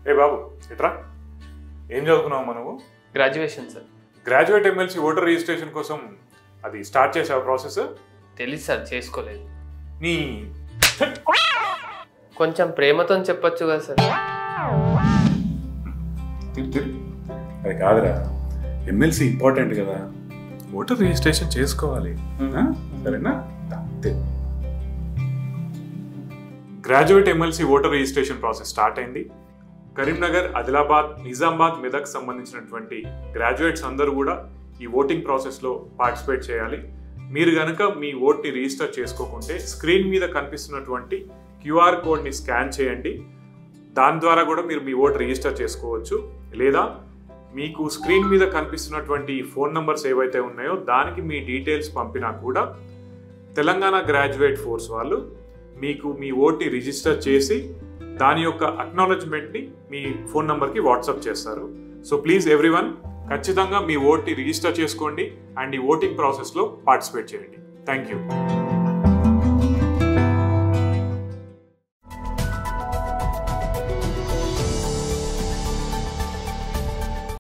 ఏ బాబు ఎట్రా ఏం చదువుకున్నావు మనము graduation sir graduate MLC voter registration కోసం అది స్టార్ట్ చేసావు ప్రాసెస్ తెలియదు సార్ చేసుకోలేదు నీ కొంచెం ప్రేమతో చెప్పొచ్చు కదా సార్ తిరు, తిరు. అది కాదురా ఎమ్మెల్సీ ఇంపార్టెంట్ కదా ఓటర్ రిజిస్ట్రేషన్ చేసుకోవాలి ఆ? సరేనా దా, Thiru. Graduate MLC voter registration process start అయింది కరీంనగర్ ఆదిలాబాద్ నిజామాబాద్ మెదక్ సంబంధించినటువంటి గ్రాడ్యుయేట్స్ అందరూ కూడా ఈ ఓటింగ్ ప్రాసెస్లో పార్టిసిపేట్ చేయాలి మీరు గనక మీ ఓట్ని రిజిస్టర్ చేసుకోకుంటే స్క్రీన్ మీద కనిపిస్తున్నటువంటి క్యూఆర్ కోడ్ని స్కాన్ చేయండి దాని ద్వారా కూడా మీరు మీ ఓట్ రిజిస్టర్ చేసుకోవచ్చు లేదా మీకు స్క్రీన్ మీద కనిపిస్తున్నటువంటి ఫోన్ నంబర్స్ ఏవైతే ఉన్నాయో దానికి మీ డీటెయిల్స్ పంపినా కూడా తెలంగాణ గ్రాడ్యుయేట్ ఫోర్స్ వాళ్ళు మీకు మీ ఓట్ని రిజిస్టర్ చేసి దాని యొక్క అక్నాలజ్మెంట్ని మీ ఫోన్ నంబర్కి వాట్సాప్ చేస్తారు సో ప్లీజ్ ఎవ్రీవన్ ఖచ్చితంగా మీ ఓట్ని రిజిస్టర్ చేసుకోండి అండ్ ఈ ఓటింగ్ ప్రాసెస్లో పార్టిసిపేట్ చేయండి థ్యాంక్ యూ